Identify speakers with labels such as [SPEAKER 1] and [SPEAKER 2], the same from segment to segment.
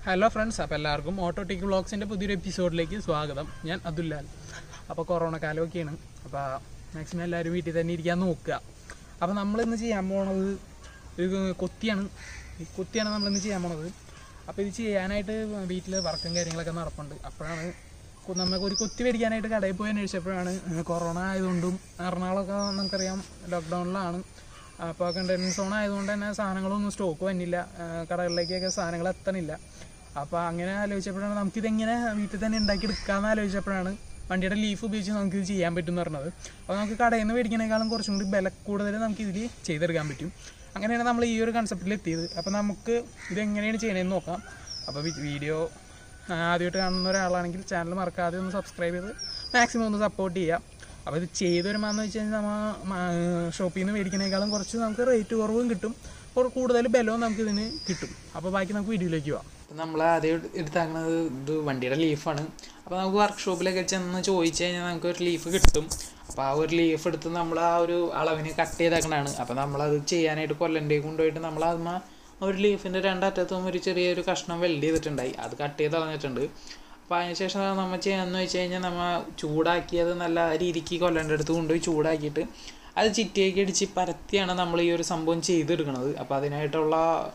[SPEAKER 1] hello friends അപ്പോൾ എല്ലാവർക്കും auto ടിക് വ്ളോഗ്സിൻ്റെ പുതിയൊരു എപ്പിസോഡിലേക്ക് സ്വാഗതം ഞാൻ അതുല്ലാൽ അപ്പോൾ കൊറോണ കാലമൊക്കെയാണ് അപ്പോൾ മാക്സിമം എല്ലാവരും വീട്ടിൽ തന്നെ ഇരിക്കാൻ നോക്കുക അപ്പോൾ നമ്മളിന്ന് ചെയ്യാൻ പോണത് ഒരു കൊത്തിയാണ് ഈ കൊത്തിയാണ് നമ്മളിന്ന് ചെയ്യാൻ പോണത് അപ്പോൾ ഇത് ചെയ്യാനായിട്ട് വീട്ടിൽ വർക്കും കാര്യങ്ങളൊക്കെ നടപ്പുണ്ട് അപ്പോഴാണ് കൊ- നമുക്ക് ഒരു കൊത്തി മേടിക്കാനായിട്ട് കടയിൽ പോയി അന്വേഷിച്ചപ്പോഴാണ് കൊറോണ ആയതുകൊണ്ടും എറണാകുളമൊക്കെ നമുക്കറിയാം ലോക്ക്ഡൗണിലാണ് അപ്പോൾ കണ്ടെയ്ൻമെൻറ്റ് സോൺ ആയതുകൊണ്ട് തന്നെ സാധനങ്ങളൊന്നും സ്റ്റോക്ക് വന്നില്ല ആ, കടകളിലേക്കൊക്കെ സാധനങ്ങൾ എത്തണില്ല അപ്പോൾ അങ്ങനെ ആലോചിച്ചപ്പോഴാണ് നമുക്കിതെങ്ങനെ വീട്ടിൽ തന്നെ ഉണ്ടാക്കി എടുക്കാമെന്ന് ആലോചിച്ചപ്പോഴാണ് വണ്ടിയുടെ ലീഫ് ഉപയോഗിച്ച് നമുക്കിത് ചെയ്യാൻ പറ്റും എന്ന് പറഞ്ഞത് അപ്പോൾ നമുക്ക് കടയിൽ നിന്ന് മേടിക്കുന്നതിനേക്കാളും കുറച്ചും കൂടി വില കൂടുതൽ നമുക്ക് ഇതിൽ ചെയ്തെടുക്കാൻ പറ്റും അങ്ങനെയാണ് നമ്മൾ ഈ ഒരു കൺസെപ്റ്റിൽ എത്തിയത് അപ്പോൾ നമുക്ക് ഇതെങ്ങനെയാണ് ചെയ്യണതെന്ന് നോക്കാം അപ്പോൾ വീഡിയോ ആദ്യമായിട്ട് കാണുന്ന ഒരാളാണെങ്കിൽ ചാനൽ മറക്കാതെ ഒന്ന് സബ്സ്ക്രൈബ് ചെയ്ത് മാക്സിമം ഒന്ന് സപ്പോർട്ട് ചെയ്യാം അപ്പോൾ ഇത് ചെയ്ത് വരുമ്പോഴെന്ന് വെച്ച് കഴിഞ്ഞാൽ നമ്മൾ ഷോപ്പിൽ നിന്ന് മേടിക്കുന്നതിനേക്കാളും കുറച്ച് നമുക്ക് റേറ്റ് കുറവും കിട്ടും കുറ- കൂടുതൽ ബലവും നമുക്ക് ഇതിന് കിട്ടും അപ്പോൾ ബാക്കി നമുക്ക് വീഡിയോയിലേക്ക് പോവാം നമ്മൾ ആദ്യം എടുത്താക്കുന്നത് ഇത് വണ്ടിയുടെ ലീഫാണ് അപ്പോൾ നമുക്ക് വർക്ക്ഷോപ്പിലൊക്കെ ചെന്ന് ചോദിച്ചു കഴിഞ്ഞാൽ നമുക്ക് ഒരു ലീഫ് കിട്ടും അപ്പോൾ ആ ഒരു ലീഫ് എടുത്ത് നമ്മൾ ആ ഒരു അളവിന് കട്ട് ചെയ്തേക്കണതാണ് അപ്പോൾ നമ്മളത് ചെയ്യാനായിട്ട് കൊല്ലൻ്റെ കൊണ്ടുപോയിട്ട് നമ്മൾ അതിന്മ ഒരു ലീഫിൻ്റെ രണ്ടറ്റത്തും ഒരു ചെറിയൊരു കഷ്ണം വെൽഡ് ചെയ്തിട്ടുണ്ടായി അത് കട്ട് ചെയ്ത് കളഞ്ഞിട്ടുണ്ട് അപ്പോൾ അതിനുശേഷം നമ്മൾ ചെയ്യാന്ന് വെച്ച് കഴിഞ്ഞാൽ നമ്മൾ ചൂടാക്കിയത് നല്ല രീതിക്ക് കൊല്ലൻ്റെ അടുത്ത് കൊണ്ടുപോയി ചൂടാക്കിയിട്ട് അത് ചിറ്റിയൊക്കെ അടിച്ച് പരത്തിയാണ് നമ്മൾ ഈ ഒരു സംഭവം ചെയ്തെടുക്കുന്നത് അപ്പോൾ അതിനായിട്ടുള്ള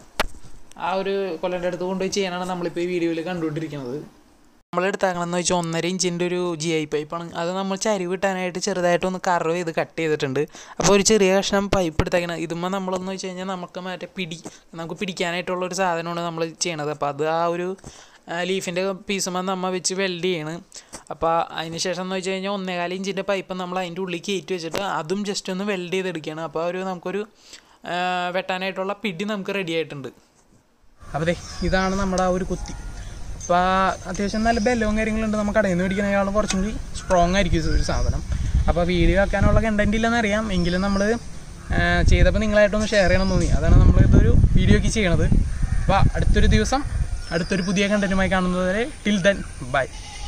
[SPEAKER 1] ആ ഒരു കൊല്ലൻ്റെ അടുത്ത് കൊണ്ടുപോയി ചെയ്യാനാണ് നമ്മളിപ്പോൾ ഈ വീഡിയോയിൽ കണ്ടുകൊണ്ടിരിക്കുന്നത് നമ്മൾ എടുത്താക്കണമെന്ന് വെച്ചാൽ ഒന്നര ഇഞ്ചിൻ്റെ ഒരു ജി ഐ പൈപ്പാണ് അത് നമ്മൾ ചരിവ് കിട്ടാനായിട്ട് ചെറുതായിട്ടൊന്ന് കർവ് ചെയ്ത് കട്ട് ചെയ്തിട്ടുണ്ട് അപ്പോൾ ഒരു ചെറിയ കഷ്ണം പൈപ്പ് എടുത്തേക്കണം ഇതുമ്പോൾ നമ്മളെന്ന് വെച്ച് കഴിഞ്ഞാൽ നമുക്ക് മറ്റേ പിടി നമുക്ക് പിടിക്കാനായിട്ടുള്ള ഒരു സാധനമാണ് നമ്മൾ ചെയ്യണത് അപ്പോൾ അത് ആ ഒരു ലീഫിൻ്റെ പീസുമ്പോൾ നമ്മൾ വെച്ച് വെൽഡ് ചെയ്യണം അപ്പോൾ അതിന് ശേഷം എന്ന് വെച്ച് കഴിഞ്ഞാൽ ഒന്നേകാൽ ഇഞ്ചിൻ്റെ പൈപ്പ് നമ്മൾ അതിൻ്റെ ഉള്ളിൽ കയറ്റി വെച്ചിട്ട് അതും ജസ്റ്റ് ഒന്ന് വെൽഡ് ചെയ്തെടുക്കുകയാണ് അപ്പോൾ ഒരു നമുക്കൊരു ആ, വെട്ടാനായിട്ടുള്ള പിടി നമുക്ക് റെഡി ആയിട്ടുണ്ട് അപ്പോൾ ദേ ഇതാണ് നമ്മുടെ ആ ഒരു കുത്തി അപ്പോൾ അത്യാവശ്യം നല്ല ബലവും കാര്യങ്ങളുണ്ട് നമുക്ക് കടയിൽ നിന്ന് മേടിക്കുന്നതിനേക്കാളും കുറച്ചും കൂടി സ്ട്രോങ് ആയിരിക്കും ഇത് ഒരു സാധനം അപ്പോൾ വീഡിയോ വെക്കാനുള്ള കണ്ടന്റ് ഇല്ലെന്ന് അറിയാം എങ്കിലും നമ്മൾ ചെയ്തപ്പോൾ നിങ്ങളായിട്ടൊന്ന് ഷെയർ ചെയ്യണം എന്ന് തോന്നി അതാണ് നമ്മൾ ഇതൊരു വീഡിയോക്ക് ചെയ്യണത് അപ്പോൾ അടുത്തൊരു ദിവസം അടുത്തൊരു പുതിയ കണ്ടന്റുമായി കാണുന്നതുവരെ ടിൽ ദെൻ ബൈ